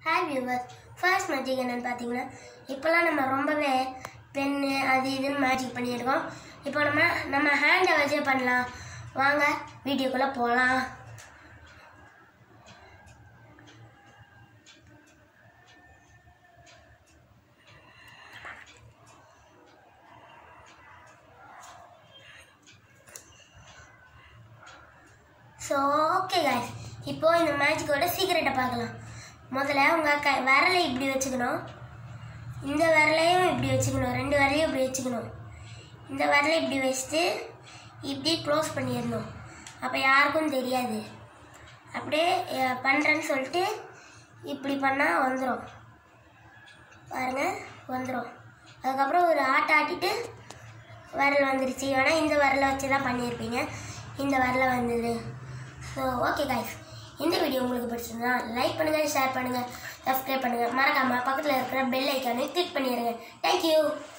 hi viewers first magic என்னன்னு பார்த்தீங்கன்னா இப்போல்லாம் நம்ம ரொம்பவே பென்னு அது இதுன்னு மேஜிக் பண்ணியிருக்கோம் இப்போ நம்ம நம்ம ஹேண்டை வச்சே பண்ணலாம் வாங்க வீடியோக்குள்ளே போகலாம் ஸோ ஓகே guys இப்போ இந்த மேஜிக்கோட சீக்கிரட்டை பார்க்கலாம் முதல்ல உங்கள் கை விரலை இப்படி வச்சுக்கணும் இந்த விரலையும் இப்படி வச்சுக்கணும் ரெண்டு விரலையும் இப்படி வச்சுக்கணும் இந்த விரலை இப்படி வச்சுட்டு இப்படி க்ளோஸ் பண்ணிடணும் அப்போ யாருக்கும் தெரியாது அப்படியே அஹ், பண்ணுறேன்னு சொல்லிட்டு இப்படி பண்ணால் வந்துடும் பாருங்க வந்துடும் அதுக்கப்புறம் ஒரு ஆட்டை ஆட்டிட்டு விரல் வந்துருச்சு ஆனால் இந்த விரலை வச்சு தான் பண்ணியிருப்பீங்க இந்த விரலை வந்தது ஸோ ஓகே guys இந்த வீடியோ உங்களுக்கு பிடிச்சிருந்தா லைக் பண்ணுங்கள் ஷேர் பண்ணுங்கள் சப்ஸ்கிரைப் பண்ணுங்கள் மறக்காமல் பக்கத்தில் இருக்கிற பெல் ஐக்கானை கிளிக் பண்ணிடுங்க தேங்க்யூ